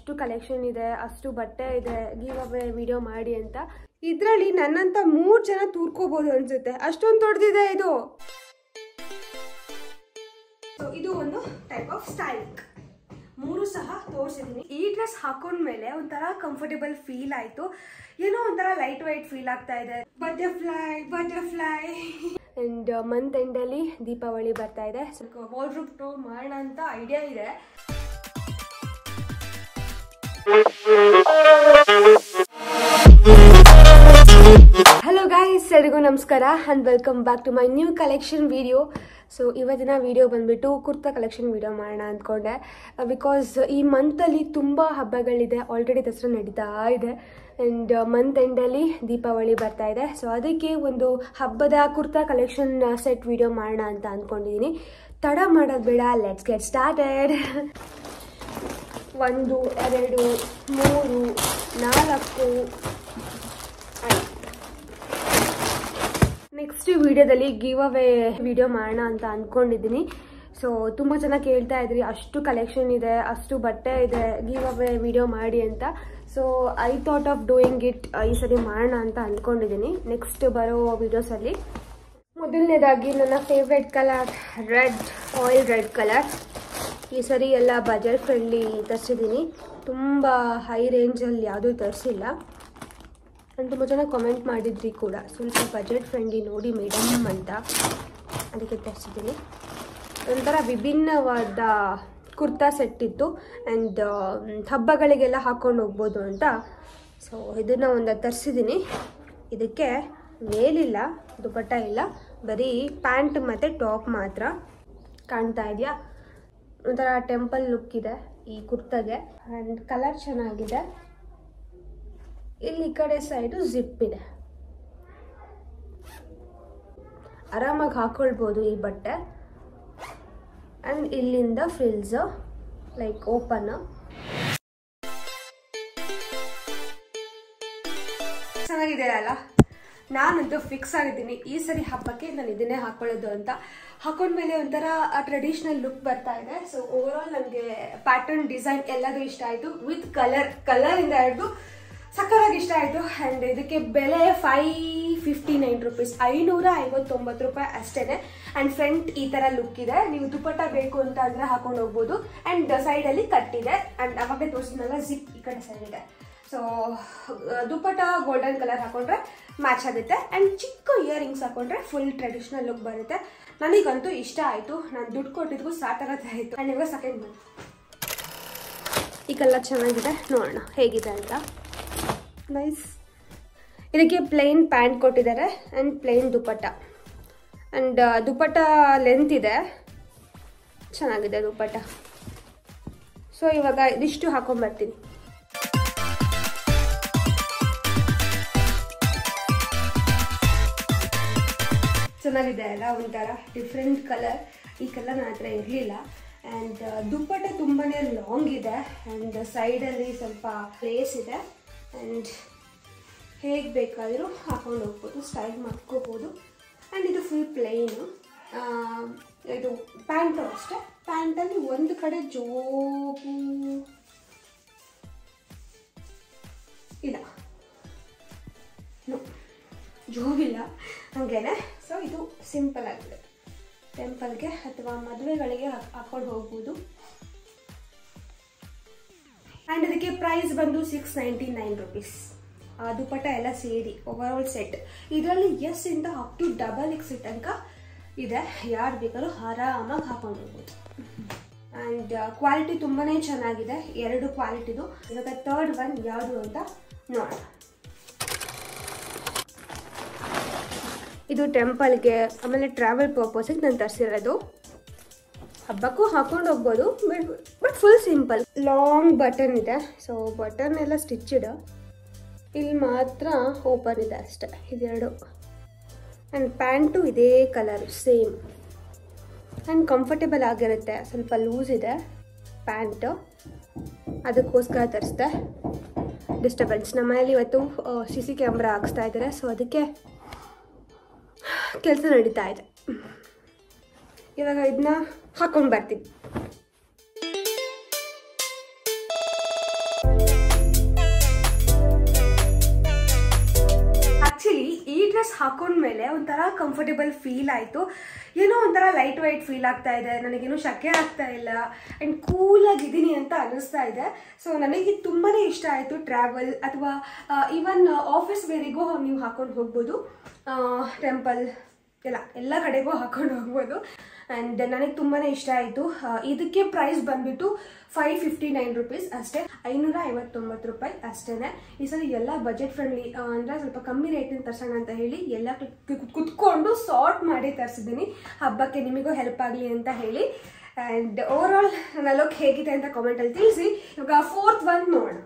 ಅಷ್ಟು ಕಲೆಕ್ಷನ್ ಇದೆ ಅಷ್ಟು ಬಟ್ಟೆ ಇದೆ ಗಿವ್ ಅವೇ ವಿಡಿಯೋ ಮಾಡಿ ಅಂತ ಇದರಲ್ಲಿ ನನ್ನಂತ ಮೂರು ಜನ ತೂರ್ಕೋಬೋದು ಅನ್ಸುತ್ತೆ ಅಷ್ಟೊಂದು ದೊಡ್ಡದಿದೆ ಇದು So, ಇದು ಒಂದು ಟೈಪ್ ಆಫ್ ಸ್ಟೈಲಿಂಗ್ ಮೂರು ಸಹ ತೋರಿಸಿದ್ದೀನಿ ಈ ಡ್ರೆಸ್ ಹಾಕೊಂಡ್ಮೇಲೆ ಒಂಥರ ಕಂಫರ್ಟೇಬಲ್ ಫೀಲ್ ಆಯ್ತು ಏನೋ ಒಂಥರ ಲೈಟ್ ವೈಟ್ ಫೀಲ್ ಆಗ್ತಾ ಇದೆ ಬಟರ್ಫ್ಲೈ ಬಟರ್ಫ್ಲೈ ಅಂಡ್ ಮಂತ್ ಎಂಡಲ್ಲಿ ದೀಪಾವಳಿ ಬರ್ತಾ ಇದೆ ಸ್ವಲ್ಪ ವಾಲ್ಡ್ರೂಪ್ ಟೋರ್ ಮಾಡೋಣ ಅಂತ ಐಡಿಯಾ ಇದೆ ಹಲೋ ಗಾಯ್ಸ್ ಎಲ್ರಿಗೂ ನಮಸ್ಕಾರ and welcome back to my new collection video so ಇವತ್ತಿನ ವಿಡಿಯೋ ಬಂದುಬಿಟ್ಟು ಕುರ್ತಾ ಕಲೆಕ್ಷನ್ ವಿಡಿಯೋ ಮಾಡೋಣ ಅಂದ್ಕೊಂಡೆ ಬಿಕಾಸ್ ಈ ಮಂತಲ್ಲಿ ತುಂಬ ಹಬ್ಬಗಳಿದೆ ಆಲ್ರೆಡಿ ದಸರಾ ನಡೀತಾ ಇದೆ ಆ್ಯಂಡ್ ಮಂತ್ ಎಂಡಲ್ಲಿ ದೀಪಾವಳಿ ಬರ್ತಾ ಇದೆ ಸೊ ಅದಕ್ಕೆ ಒಂದು ಹಬ್ಬದ ಕುರ್ತಾ ಕಲೆಕ್ಷನ್ ಸೆಟ್ ವಿಡಿಯೋ ಮಾಡೋಣ ಅಂತ ಅಂದ್ಕೊಂಡಿದ್ದೀನಿ ತಡ ಮಾಡೋದು ಬೇಡ ಲೆಟ್ಸ್ ಗೆಟ್ ಸ್ಟಾರ್ಟೆಡ್ ಒಂದು ಎರಡು ಮೂರು ನಾಲ್ಕು ನೆಕ್ಸ್ಟ್ ವಿಡಿಯೋದಲ್ಲಿ ಗಿವ್ ಅವೇ ವಿಡಿಯೋ ಮಾಡೋಣ ಅಂತ ಅಂದ್ಕೊಂಡಿದ್ದೀನಿ ಸೊ ತುಂಬ ಜನ ಕೇಳ್ತಾ ಇದ್ರಿ ಅಷ್ಟು ಕಲೆಕ್ಷನ್ ಇದೆ ಅಷ್ಟು ಬಟ್ಟೆ ಇದೆ ಗಿವ್ ಅವೇ ವಿಡಿಯೋ ಮಾಡಿ ಅಂತ so I thought of doing it ಈ ಸರಿ ಮಾಡೋಣ ಅಂತ ಅಂದ್ಕೊಂಡಿದ್ದೀನಿ ನೆಕ್ಸ್ಟ್ ಬರೋ ವಿಡಿಯೋಸಲ್ಲಿ ಮೊದಲನೇದಾಗಿ ನನ್ನ favourite colour red oil red colour ಈ ಸರಿ ಎಲ್ಲ ಬಜೆಟ್ ಫ್ರೆಂಡ್ಲಿ ತರಿಸಿದ್ದೀನಿ ತುಂಬ ಹೈ ರೇಂಜಲ್ಲಿ ಯಾವುದೂ ತರಿಸಿಲ್ಲ ನಾನು ತುಂಬ ಜನ ಕಾಮೆಂಟ್ ಮಾಡಿದ್ರಿ ಕೂಡ ಸ್ವಲ್ಪ ಬಜೆಟ್ ಫ್ರೆಂಡ್ಲಿ ನೋಡಿ ಮೇಡಮ್ ಅಂತ ಅದಕ್ಕೆ ತರಿಸಿದ್ದೀನಿ ಒಂಥರ ವಿಭಿನ್ನವಾದ ಕುರ್ತಾ ಸೆಟ್ ಇತ್ತು ಆ್ಯಂಡ್ ಹಬ್ಬಗಳಿಗೆಲ್ಲ ಹಾಕ್ಕೊಂಡು ಹೋಗ್ಬೋದು ಅಂತ ಸೊ ಇದನ್ನು ಒಂದು ತರಿಸಿದ್ದೀನಿ ಇದಕ್ಕೆ ವೇಲಿಲ್ಲ ದುಪಟ್ಟ ಇಲ್ಲ ಬರೀ ಪ್ಯಾಂಟ್ ಮತ್ತು ಟಾಪ್ ಮಾತ್ರ ಕಾಣ್ತಾ ಇದೆಯಾ ಒಂಥರ ಟೆಂಪಲ್ ಲುಕ್ ಇದೆ ಈ ಕುರ್ತಾಗೆ ಆ್ಯಂಡ್ ಕಲರ್ ಚೆನ್ನಾಗಿದೆ ಇಲ್ಲಿ ಈ ಕಡೆ ಸೈಡು ಜಿಪ್ ಇದೆ ಆರಾಮಾಗಿ ಹಾಕೊಳ್ಬೋದು ಈ ಬಟ್ಟೆ ಆ್ಯಂಡ್ ಇಲ್ಲಿಂದ ಫ್ರಿಲ್ಸ್ ಲೈಕ್ ಓಪನ್ ಚೆನ್ನಾಗಿದೆ ಅಲ್ಲ ನಾನಂತೂ ಫಿಕ್ಸ್ ಆಗಿದ್ದೀನಿ ಈ ಸರಿ ಹಬ್ಬಕ್ಕೆ ನಾನು ಇದನ್ನೇ ಹಾಕೊಳ್ಳೋದು ಅಂತ ಹಾಕೊಂಡ್ಮೇಲೆ ಒಂಥರ ಟ್ರೆಡಿಷನಲ್ ಲುಕ್ ಬರ್ತಾ ಇದೆ ಸೊ ಓವರ್ ಆಲ್ ನನಗೆ ಪ್ಯಾಟರ್ನ್ ಡಿಸೈನ್ ಎಲ್ಲದೂ ಇಷ್ಟ ಆಯಿತು ವಿತ್ ಕಲರ್ ಕಲರ್ ಇಂದ ಹಿಡಿದು ಸಕ್ಕತ್ತಾಗಿ ಇಷ್ಟ ಆಯಿತು ಆ್ಯಂಡ್ ಇದಕ್ಕೆ ಬೆಲೆ ಫೈ ಫಿಫ್ಟಿ ನೈನ್ ರುಪೀಸ್ ಐನೂರ ಐವತ್ತೊಂಬತ್ತು ರೂಪಾಯಿ ಅಷ್ಟೇ ಆ್ಯಂಡ್ ಫ್ರಂಟ್ ಈ ಥರ ಲುಕ್ ಇದೆ ನೀವು ದುಪಟ್ಟ ಬೇಕು ಅಂತ ಅಂದರೆ ಹಾಕೊಂಡು ಹೋಗ್ಬೋದು ಆ್ಯಂಡ್ ಸೈಡಲ್ಲಿ ಕಟ್ಟಿದೆ ಆ್ಯಂಡ್ ಅವಾಗಲೇ ತೋರಿಸಿದ್ನಲ್ಲ ಜಿಪ್ ಈ ಕಡೆ ಸೈಡ್ ಇದೆ ಸೊ ದುಪಟ್ಟ ಗೋಲ್ಡನ್ ಕಲರ್ ಹಾಕೊಂಡ್ರೆ ಮ್ಯಾಚ್ ಆಗುತ್ತೆ ಆ್ಯಂಡ್ ಚಿಕ್ಕ ಇಯರಿಂಗ್ಸ್ ಹಾಕೊಂಡ್ರೆ ಫುಲ್ ಟ್ರೆಡಿಷ್ನಲ್ ಲುಕ್ ಬರುತ್ತೆ ನನಗಂತೂ ಇಷ್ಟ ಆಯಿತು ನಾನು ದುಡ್ಡು ಕೊಟ್ಟಿದ್ಗೂ ಸಾಕಾಗತ್ತೆ ಆಯಿತು ಆ್ಯಂಡ್ ಇವಾಗ ಸೆಕೆಂಡ್ ಬಂದು ಈ ಕಲರ್ ಚೆನ್ನಾಗಿದೆ ನೋಡೋಣ ಹೇಗಿದೆ ಅಂತ ನೈಸ್ ಇದಕ್ಕೆ ಪ್ಲೈನ್ ಪ್ಯಾಂಟ್ ಕೊಟ್ಟಿದ್ದಾರೆ and plain dupatta and dupatta length ಇದೆ ಚೆನ್ನಾಗಿದೆ ದುಪಟ್ಟ ಸೊ ಇವಾಗ ಇದಿಷ್ಟು ಹಾಕೊಂಡ್ಬರ್ತೀನಿ ಚೆನ್ನಾಗಿದೆ ಅಲ್ಲ ಒಂಥರ ಡಿಫ್ರೆಂಟ್ ಕಲರ್ ಈ ಕಲರ್ ನನ್ನ ಹತ್ರ ಇರಲಿಲ್ಲ ಆ್ಯಂಡ್ ದುಪ್ಪಟ್ಟ ತುಂಬಾ ಲಾಂಗ್ ಇದೆ ಆ್ಯಂಡ್ ಸೈಡಲ್ಲಿ ಸ್ವಲ್ಪ ಪ್ಲೇಸ್ ಇದೆ ಆ್ಯಂಡ್ ಹೇಗೆ ಬೇಕಾದರೂ ಹಾಕೊಂಡು ಹೋಗ್ಬೋದು ಸ್ಟೈಲ್ ಮಾಡ್ಕೋಬೋದು ಆ್ಯಂಡ್ ಇದು ಫುಲ್ ಪ್ಲೇನು ಇದು ಪ್ಯಾಂಟು ಅಷ್ಟೇ ಪ್ಯಾಂಟಲ್ಲಿ ಒಂದು ಕಡೆ ಜೋಬು ಇಲ್ಲ ಜೋಬಿಲ್ಲ ಹಾಗೇನೆ ಸೊ ಇದು ಸಿಂಪಲ್ ಆಗಿದೆ ಟೆಂಪಲ್ಗೆ ಅಥವಾ ಮದುವೆಗಳಿಗೆ ಹಾಕೊಂಡು ಹೋಗ್ಬೋದು ಆ್ಯಂಡ್ ಅದಕ್ಕೆ ಪ್ರೈಸ್ ಬಂದು six ninety nine rupees dupatta ಎಲ್ಲ ಸೇರಿ ಓವರ್ ಆಲ್ ಸೆಟ್ ಇದರಲ್ಲಿ ಎಸ್ ಇಂದ ಅಪ್ ಟು ಡಬಲ್ ಎಕ್ಸ್ ತನಕ ಇದೆ ಯಾರು ಬೇಕಾದ್ರೂ ಆರಾಮಾಗಿ ಹಾಕೊಂಡು ಹೋಗ್ಬೋದು ಆ್ಯಂಡ್ ಕ್ವಾಲಿಟಿ ತುಂಬಾ ಚೆನ್ನಾಗಿದೆ ಎರಡು ಕ್ವಾಲಿಟಿದು ಇವಾಗ ತರ್ಡ್ ಒನ್ ಯಾವುದು ಅಂತ ನೋಡೋಣ ಇದು ಟೆಂಪಲ್ಗೆ ಆಮೇಲೆ ಟ್ರಾವೆಲ್ ಪರ್ಪಸಿಗೆ ನಾನು ತರಿಸಿರೋದು ಹಬ್ಬಕ್ಕೂ ಹಾಕೊಂಡು ಹೋಗ್ಬೋದು but but full simple long button ಇದೆ ಸೊ ಬಟನ್ ಎಲ್ಲ ಸ್ಟಿಚ್ಡ್ ಇಲ್ಲಿ ಮಾತ್ರ ಓಪನ್ ಇದೆ ಅಷ್ಟೆ ಇದೆರಡು ಆ್ಯಂಡ್ ಪ್ಯಾಂಟು ಇದೇ ಕಲರು ಸೇಮ್ ಆ್ಯಂಡ್ ಕಂಫರ್ಟೇಬಲ್ ಆಗಿರುತ್ತೆ ಸ್ವಲ್ಪ ಲೂಸ್ ಇದೆ ಪ್ಯಾಂಟು ಅದಕ್ಕೋಸ್ಕರ ತರಿಸ್ದೆ ಡಿಸ್ಟರ್ಬೆನ್ಸ್ ನಮ್ಮ ಮನೇಲಿ ಇವತ್ತು ಸಿ ಸಿ ಕ್ಯಾಮ್ರಾ ಹಾಕ್ಸ್ತಾ ಇದ್ದಾರೆ ಸೊ ಅದಕ್ಕೆ ಕೆಲಸ ನಡೀತಾ ಇದೆ ಇವಾಗ ಇದನ್ನ ಹಾಕೊಂಡು ಬರ್ತೀನಿ ಡ್ರೆಸ್ ಹಾಕೊಂಡ್ಮೇಲೆ ಒಂಥರ ಕಂಫರ್ಟೇಬಲ್ ಫೀಲ್ ಆಯಿತು ಏನೋ ಒಂಥರ ಲೈಟ್ ವೈಟ್ ಫೀಲ್ ಆಗ್ತಾ ಇದೆ ನನಗೇನು ಶಕೆ ಆಗ್ತಾ ಇಲ್ಲ ಆ್ಯಂಡ್ ಕೂಲಾಗಿದ್ದೀನಿ ಅಂತ ಅನ್ನಿಸ್ತಾ ಇದೆ ಸೊ ನನಗೆ ತುಂಬಾ ಇಷ್ಟ ಆಯಿತು ಟ್ರಾವೆಲ್ ಅಥವಾ ಈವನ್ ಆಫೀಸ್ ವೇರಿಗೂ ನೀವು ಹಾಕೊಂಡು ಹೋಗ್ಬೋದು ಟೆಂಪಲ್ ಎಲ್ಲ ಎಲ್ಲ ಕಡೆಗೂ ಹಾಕೊಂಡು ಹೋಗ್ಬೋದು ಆ್ಯಂಡ್ ನನಗೆ ತುಂಬಾ ಇಷ್ಟ ಆಯಿತು ಇದಕ್ಕೆ ಪ್ರೈಸ್ ಬಂದ್ಬಿಟ್ಟು ಫೈವ್ ಫಿಫ್ಟಿ ನೈನ್ ರುಪೀಸ್ ಅಷ್ಟೇ ಐನೂರ ಐವತ್ತೊಂಬತ್ತು ರೂಪಾಯಿ ಅಷ್ಟೇ ಈ ಸಲ ಎಲ್ಲ ಬಜೆಟ್ ಫ್ರೆಂಡ್ಲಿ ಅಂದರೆ ಸ್ವಲ್ಪ ಕಮ್ಮಿ ರೇಟಿನ ತರ್ಸೋಣ ಅಂತ ಹೇಳಿ ಎಲ್ಲ ಕುತ್- ಕುತ್ಕೊಂಡು ಸಾರ್ಟ್ ಮಾಡಿ ತರಿಸಿದ್ದೀನಿ ಹಬ್ಬಕ್ಕೆ ನಿಮಗೂ ಹೆಲ್ಪ್ ಆಗಲಿ ಅಂತ ಹೇಳಿ ಆ್ಯಂಡ್ ಓವರ್ ಆಲ್ ನನ್ನ ಲುಕ್ ಹೇಗಿದೆ ಅಂತ ಕಾಮೆಂಟಲ್ಲಿ ತಿಳಿಸಿ ಇವಾಗ ಫೋರ್ತ್ ಒನ್ ನೋಡೋಣ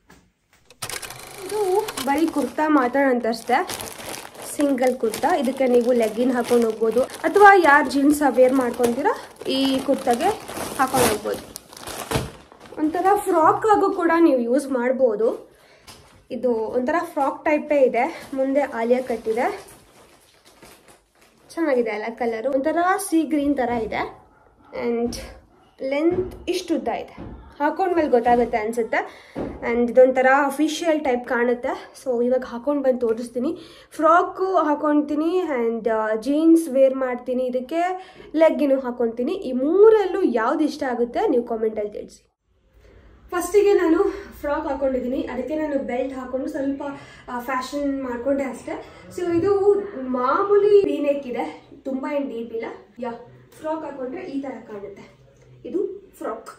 ಇದು ಬರೀ ಕುರ್ತಾ ಮಾತ್ರ ನಾನು ತರಿಸ್ದೆ ಸಿಂಗಲ್ ಕುರ್ತಾ ಇದಕ್ಕೆ ನೀವು ಲೆಗ್ಗಿನ್ ಹಾಕೊಂಡು ಹೋಗ್ಬೋದು ಅಥವಾ ಯಾರು ಜೀನ್ಸ್ ವೇರ್ ಮಾಡ್ಕೊತೀರಾ ಈ ಕುರ್ತಾಗೆ ಹಾಕೊಂಡು ಹೋಗ್ಬೋದು ಒಂಥರ ಫ್ರಾಕ್ ಆಗು ಕೂಡ ನೀವು ಯೂಸ್ ಮಾಡ್ಬೋದು ಇದು ಒಂಥರ ಫ್ರಾಕ್ ಟೈಪೇ ಇದೆ ಮುಂದೆ ಆಲಿಯಾ ಕಟ್ಟಿದೆ ಚೆನ್ನಾಗಿದೆ ಅಲ್ಲ ಕಲರು ಒಂಥರ ಸಿ ಗ್ರೀನ್ ಥರ ಇದೆ ಆ್ಯಂಡ್ ಲೆಂತ್ ಇಷ್ಟು ಉದ್ದ ಇದೆ ಹಾಕೊಂಡ್ಮೇಲೆ ಗೊತ್ತಾಗುತ್ತೆ ಅನಿಸುತ್ತೆ ಆ್ಯಂಡ್ ಇದೊಂಥರ ಅಫಿಷಿಯಲ್ ಟೈಪ್ ಕಾಣುತ್ತೆ ಸೊ ಇವಾಗ ಹಾಕೊಂಡು ಬಂದು ತೋರಿಸ್ತೀನಿ ಫ್ರಾಕು ಹಾಕೊತೀನಿ ಆ್ಯಂಡ್ ಜೀನ್ಸ್ ವೇರ್ ಮಾಡ್ತೀನಿ ಇದಕ್ಕೆ ಲೆಗ್ಗಿನೂ ಹಾಕೊತೀನಿ ಈ ಮೂರಲ್ಲೂ ಯಾವ್ದು ಇಷ್ಟ ಆಗುತ್ತೆ ನೀವು ಕಾಮೆಂಟಲ್ಲಿ ತಿಳಿಸಿ ಫಸ್ಟಿಗೆ ನಾನು ಫ್ರಾಕ್ ಹಾಕೊಂಡಿದ್ದೀನಿ ಅದಕ್ಕೆ ನಾನು ಬೆಲ್ಟ್ ಹಾಕೊಂಡು ಸ್ವಲ್ಪ ಫ್ಯಾಷನ್ ಮಾಡಿಕೊಂಡೆ ಅಷ್ಟೇ ಸೊ ಇದು ಮಾಮೂಲಿ ವೀನೆಕ್ ಇದೆ ತುಂಬ ಏನು ಡೀಪ್ ಇಲ್ಲ ಯಾ ಫ್ರಾಕ್ ಹಾಕೊಂಡ್ರೆ ಈ ಥರ ಕಾಣುತ್ತೆ ಇದು ಫ್ರಾಕ್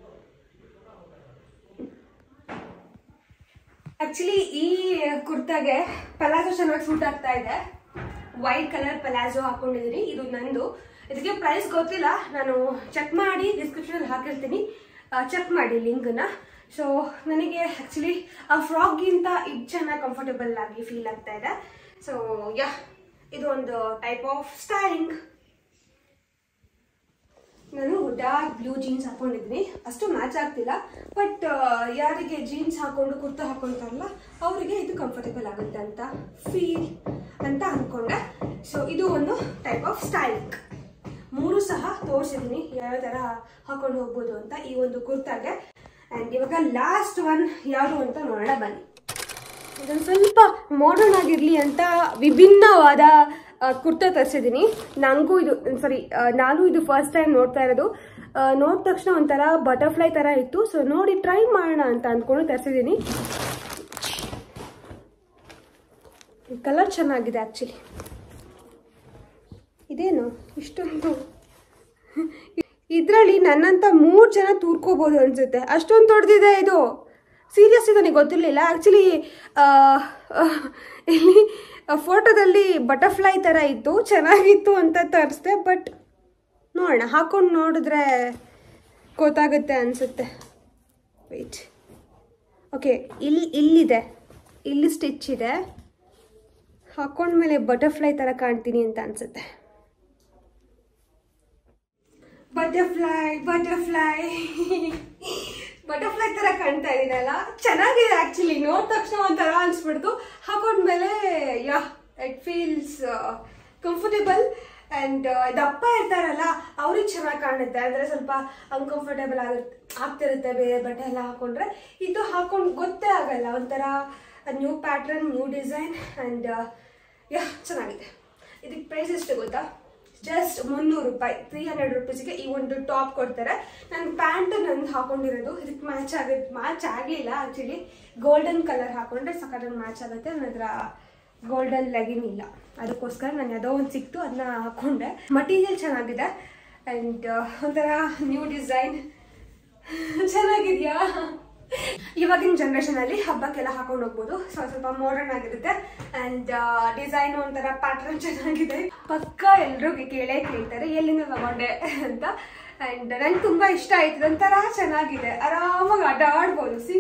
ಆಕ್ಚುಲಿ ಈ ಕುರ್ತಾಗೆ ಪಲಾಜೋ ಚೆನ್ನಾಗಿ ಸೂಟ್ ಆಗ್ತಾ ಇದೆ ವೈಟ್ ಕಲರ್ ಪಲಾಜೋ ಹಾಕೊಂಡಿದ್ದೀನಿ ಇದು ನಂದು ಇದಕ್ಕೆ ಪ್ರೈಸ್ ಗೊತ್ತಿಲ್ಲ ನಾನು ಚೆಕ್ ಮಾಡಿ ಡಿಸ್ಕ್ರಿಪ್ಷನ್ ಹಾಕಿರ್ತೀನಿ ಚೆಕ್ ಮಾಡಿ ಲಿಂಕ್ನ ಸೊ ನನಗೆ ಆ್ಯಕ್ಚುಲಿ ಆ ಫ್ರಾಕ್ಗಿಂತ ಇದು ಚೆನ್ನಾಗಿ ಕಂಫರ್ಟಬಲ್ ಆಗಿ ಫೀಲ್ ಆಗ್ತಾ ಇದೆ ಸೊ ಯಾ ಇದು ಒಂದು ಟೈಪ್ ಆಫ್ ಸ್ಟೈಲಿಂಗ್ ನಾನು ಡಾರ್ಕ್ ಬ್ಲೂ ಜೀನ್ಸ್ ಹಾಕೊಂಡಿದ್ದೀನಿ ಅಷ್ಟು ಮ್ಯಾಚ್ ಆಗ್ತಿಲ್ಲ ಬಟ್ ಯಾರಿಗೆ ಜೀನ್ಸ್ ಹಾಕೊಂಡು ಕುರ್ತಾ ಹಾಕೊಂತಾರಲ್ಲ ಅವರಿಗೆ ಇದು ಕಂಫರ್ಟೇಬಲ್ ಆಗುತ್ತೆ ಅಂತ ಫೀಲ್ ಅಂತ ಅಂದ್ಕೊಂಡೆ ಸೊ ಇದು ಒಂದು ಟೈಪ್ ಆಫ್ ಸ್ಟೈಲಿಂಗ್ ಮೂರು ಸಹ ತೋರಿಸಿದ್ದೀನಿ ಯಾವ ಥರ ಹಾಕೊಂಡು ಹೋಗ್ಬೋದು ಅಂತ ಈ ಒಂದು ಕುರ್ತಾಗೆ ಆ್ಯಂಡ್ ಇವಾಗ ಲಾಸ್ಟ್ ಒನ್ ಯಾವುದು ಅಂತ ನೋಡೋಣ ಬನ್ನಿ ಇದೊಂದು ಸ್ವಲ್ಪ ಮಾಡರ್ನ್ ಆಗಿರಲಿ ಅಂತ ವಿಭಿನ್ನವಾದ ಆ, ಕುರ್ತಾ ತರಿಸಿದ್ದೀನಿ ನನಗೂ ಇದು ಸಾರಿ ನಾನು ಇದು ಫಸ್ಟ್ ಟೈಮ್ ನೋಡ್ತಾ ಇರೋದು ಆ, ನೋಡಿದ ತಕ್ಷಣ ಒಂಥರ ಬಟರ್ಫ್ಲೈ ಥರ ಇತ್ತು ಸೊ ನೋಡಿ ಟ್ರೈ ಮಾಡೋಣ ಅಂತ ಅಂದ್ಕೊಂಡು ತರಿಸಿದ್ದೀನಿ ಕಲರ್ ಚೆನ್ನಾಗಿದೆ ಆ್ಯಕ್ಚುಲಿ ಇದೇನು ಇಷ್ಟೊಂದು ಇದರಲ್ಲಿ ನನ್ನಂತ ಮೂರು ಜನ ತೂರ್ಕೋಬೋದು ಅನ್ಸುತ್ತೆ ಅಷ್ಟೊಂದು ದೊಡ್ಡದಿದೆ ಇದು ಸೀರಿಯಸ್ಲಿ ನನಗೆ ಗೊತ್ತಿರಲಿಲ್ಲ ಆ್ಯಕ್ಚುಲಿ ಇಲ್ಲಿ ಫೋಟೋದಲ್ಲಿ ಬಟರ್ಫ್ಲೈ ಥರ ಇತ್ತು ಚೆನ್ನಾಗಿತ್ತು ಅಂತ ತರಿಸ್ದೆ ಬಟ್ ನೋಡೋಣ ಹಾಕೊಂಡು ನೋಡಿದ್ರೆ ಗೊತ್ತಾಗುತ್ತೆ ಅನಿಸುತ್ತೆ ವೆಯ್ಟ್ ಓಕೆ ಇಲ್ಲಿ ಇಲ್ಲಿದೆ ಇಲ್ಲಿ ಸ್ಟಿಚ್ ಇದೆ ಹಾಕೊಂಡ್ಮೇಲೆ ಬಟರ್ಫ್ಲೈ ಥರ ಕಾಣ್ತೀನಿ ಅಂತ ಅನಿಸುತ್ತೆ ಬಟರ್ಫ್ಲೈ ಬಟರ್ಫ್ಲೈ ಬಟರ್ಫ್ಲೈ ತರ ಕಾಣ್ತಾ ಇದೀನಲ್ಲ ಚೆನ್ನಾಗಿದೆ ಆಕ್ಚುಲಿ ನೋಡಿದ ತಕ್ಷಣ ಒಂಥರ ಅನ್ಸ್ಬಿಡ್ತು ಹಾಕೊಂಡ್ಮೇಲೆ yeah it feels comfortable and ದಪ್ಪ ಇರ್ತಾರಲ್ಲ ಅವ್ರಿಗೆ ಚೆನ್ನಾಗಿ ಕಾಣುತ್ತೆ ಅಂದ್ರೆ ಸ್ವಲ್ಪ ಅನ್ಕಂಫರ್ಟೇಬಲ್ ಆಗುತ್ತೆ ಆಗ್ತಿರುತ್ತೆ ಬೇರೆ ಬಟ್ಟೆ ಎಲ್ಲ ಹಾಕೊಂಡ್ರೆ ಇದು ಹಾಕೊಂಡು ಗೊತ್ತೇ ಆಗಲ್ಲ ಒಂಥರ new pattern new design and yeah ಚೆನ್ನಾಗಿದೆ ಇದಕ್ಕೆ ಪ್ರೈಸ್ ಎಷ್ಟು ಗೊತ್ತಾ ಜಸ್ಟ್ ಮುನ್ನೂರು ರೂಪಾಯಿ ತ್ರೀ ಹಂಡ್ರೆಡ್ ರುಪೀಸ್ಗೆ ಈ ಒಂದು ಟಾಪ್ ಕೊಡ್ತಾರೆ ನನ್ನ ಪ್ಯಾಂಟ್ ನಂದು ಹಾಕೊಂಡಿರೋದು ಇದಕ್ಕೆ ಮ್ಯಾಚ್ ಆಗುತ್ತೆ ಮ್ಯಾಚ್ ಆಗಲಿಲ್ಲ ಆ್ಯಕ್ಚುಲಿ ಗೋಲ್ಡನ್ ಕಲರ್ ಹಾಕೊಂಡ್ರೆ ಸಖತ್ ಮ್ಯಾಚ್ ಆಗುತ್ತೆ ನನ್ನ ಹತ್ರ ಗೋಲ್ಡನ್ ಲೆಗಿನ್ ಇಲ್ಲ ಅದಕ್ಕೋಸ್ಕರ ನಾನು ಯಾವುದೋ ಒಂದು ಸಿಕ್ತು ಅದನ್ನ ಹಾಕೊಂಡೆ ಮಟೀರಿಯಲ್ ಚೆನ್ನಾಗಿದೆ ಆ್ಯಂಡ್ ಒಂಥರ ನ್ಯೂ ಡಿಸೈನ್ ಚೆನ್ನಾಗಿದ್ಯಾ ಇವಾಗಿನ ಜನರೇಷನ್ ಅಲ್ಲಿ ಹಬ್ಬಕ್ಕೆಲ್ಲ ಹಾಕೊಂಡು ಹೋಗ್ಬೋದು ಸೊ ಸ್ವಲ್ಪ ಮಾಡರ್ನ್ ಆಗಿರುತ್ತೆ ಅಂಡ್ ಡಿಸೈನ್ ಒಂಥರ ಪ್ಯಾಟರ್ನ್ ಚೆನ್ನಾಗಿದೆ ಪಕ್ಕ ಎಲ್ರು ಕೇಳೇ ಕೇಳ್ತಾರೆ ಎಲ್ಲಿಂದ ತಗೊಂಡೆ ಅಂತ ಅಂಡ್ ನಂಗೆ ತುಂಬಾ ಇಷ್ಟ ಆಯ್ತು ಒಂಥರ ಚೆನ್ನಾಗಿದೆ ಆರಾಮಾಗಿ ಅಡ್ಡಾಡ್ಬೋದು ಸಿ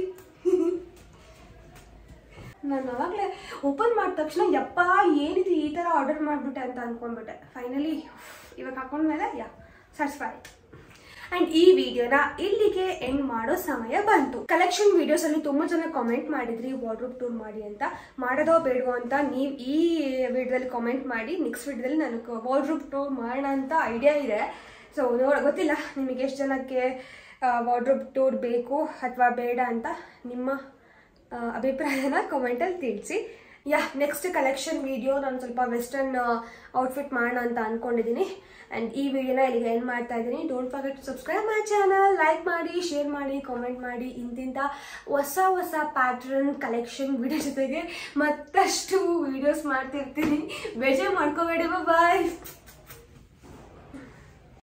ನಾನು ಅವಾಗಲೇ ಓಪನ್ ಮಾಡಿದ ತಕ್ಷಣ ಯಪ್ಪ ಏನಿದು ಈ ಥರ ಆರ್ಡರ್ ಮಾಡಿಬಿಟ್ಟೆ ಅಂತ ಅಂದ್ಕೊಂಡ್ಬಿಟ್ಟೆ ಫೈನಲಿ ಇವಾಗ ಹಾಕೊಂಡ್ಮೇಲೆ ಯಾ ಸ್ಯಾಟಿಸ್ಫೈ ಅಂಡ್ ಈ ವಿಡಿಯೋನ ಇಲ್ಲಿಗೆ ಎಂಡ್ ಮಾಡೋ ಸಮಯ ಬಂತು ಕಲೆಕ್ಷನ್ ವಿಡಿಯೋಸ್ ಅಲ್ಲಿ ತುಂಬಾ ಜನ ಕಾಮೆಂಟ್ ಮಾಡಿದ್ರಿ ವಾರ್ಡ್ರೂಪ್ ಟೂರ್ ಮಾಡಿ ಅಂತ ಮಾಡೋದೋ ಬೇಡವೋ ಅಂತ ನೀವು ಈ ವಿಡಿಯೋದಲ್ಲಿ ಕಾಮೆಂಟ್ ಮಾಡಿ ನೆಕ್ಸ್ಟ್ ವಿಡಿಯೋದಲ್ಲಿ ನಾನು ವಾರ್ಡ್ರೂಪ್ ಟೂರ್ ಮಾಡೋಣ ಅಂತ ಐಡಿಯಾ ಇದೆ ಸೊ ನೋಡ ಗೊತ್ತಿಲ್ಲ ನಿಮಗೆ ಎಷ್ಟು ಜನಕ್ಕೆ ವಾರ್ಡ್ರೂಪ್ ಟೂರ್ ಬೇಕು ಅಥವಾ ಬೇಡ ಅಂತ ನಿಮ್ಮ ಆ, ಅಭಿಪ್ರಾಯನ ಕಾಮೆಂಟಲ್ಲಿ ತಿಳಿಸಿ ಯಾ ನೆಕ್ಸ್ಟ್ ಕಲೆಕ್ಷನ್ ವಿಡಿಯೋ ನಾನು ಸ್ವಲ್ಪ ವೆಸ್ಟರ್ನ್ ಔಟ್ಫಿಟ್ ಮಾಡೋಣ ಅಂತ ಅನ್ಕೊಂಡಿದ್ದೀನಿ ಆ್ಯಂಡ್ ಈ ವಿಡಿಯೋನ ಇಲ್ಲಿಗೆ ಏನು ಮಾಡ್ತಾ ಇದ್ದೀನಿ don't forget to subscribe my channel like ಮಾಡಿ ಶೇರ್ ಮಾಡಿ ಕಾಮೆಂಟ್ ಮಾಡಿ ಇಂತಿಂಥ ಹೊಸ ಹೊಸ ಪ್ಯಾಟ್ರನ್ ಕಲೆಕ್ಷನ್ ವಿಡಿಯೋ ಜೊತೆಗೆ ಮತ್ತಷ್ಟು ವಿಡಿಯೋಸ್ ಮಾಡ್ತಿರ್ತೀನಿ ಬೇಜಾರು ಮಾಡ್ಕೋಬೇಡಿ ಬಾಯ್